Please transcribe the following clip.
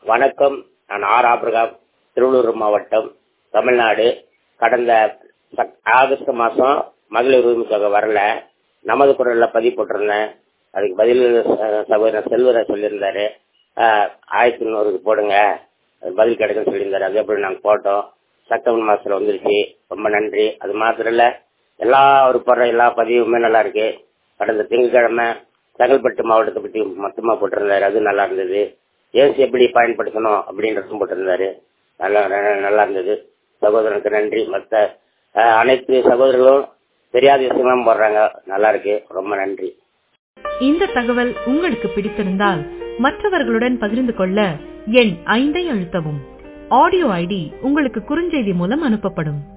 வணக்கம் நான் R Abraham Tiruvallur மாவட்டம் தமிழ்நாடு கடந்த சக்- ஆகஸ்ட் மாதம் மகளிர் உரிமை தொகை வரல நமது குரலில் பதிவு போட்டிருந்தேன் அதுக்கு பதில் அஹ், சகோதரர் செல்வராஜ் சொல்லியிருந்தாரு அஹ், ஆயிரத்தி நூறுக்கு போடுங்க அது பதில் கிடைக்கும்னு சொல்லியிருந்தாரு அதே போல் நாங்கள் போட்டோம் செப்டம்பர் மாதத்தில் வந்துருச்சு ரொம்ப நன்றி அது மாத்திரம் இல்லை எல்லா ஒரு போடுற எல்லா பதிவுமே நல்லா இருக்கு கடந்த திங்கட்கிழமை செங்கல்பட்டு மாவட்டத்தை பற்றி மொத்தமாக போட்டிருந்தாரு அது நல்லா இருந்தது ஏசி எப்படி பயன்படுத்தணும் அப்படின்றதும் போட்டிருந்தாரு நல்லா ந- நல்லா இருந்தது சகோதரனுக்கு நன்றி மற்ற அஹ், அனைத்து சகோதரர்களும் தெரியாத விஷயங்களும் போடுறாங்க நல்லா இருக்கு ரொம்ப நன்றி இந்த தகவல் உங்களுக்கு பிடித்திருந்தால் மற்றவர்களுடன் பகிர்ந்து கொள்ள எண் ஐந்தை அழுத்தவும் ஆடியோ ஐடி உங்களுக்கு குறுஞ்செய்தி மூலம் அனுப்பப்படும்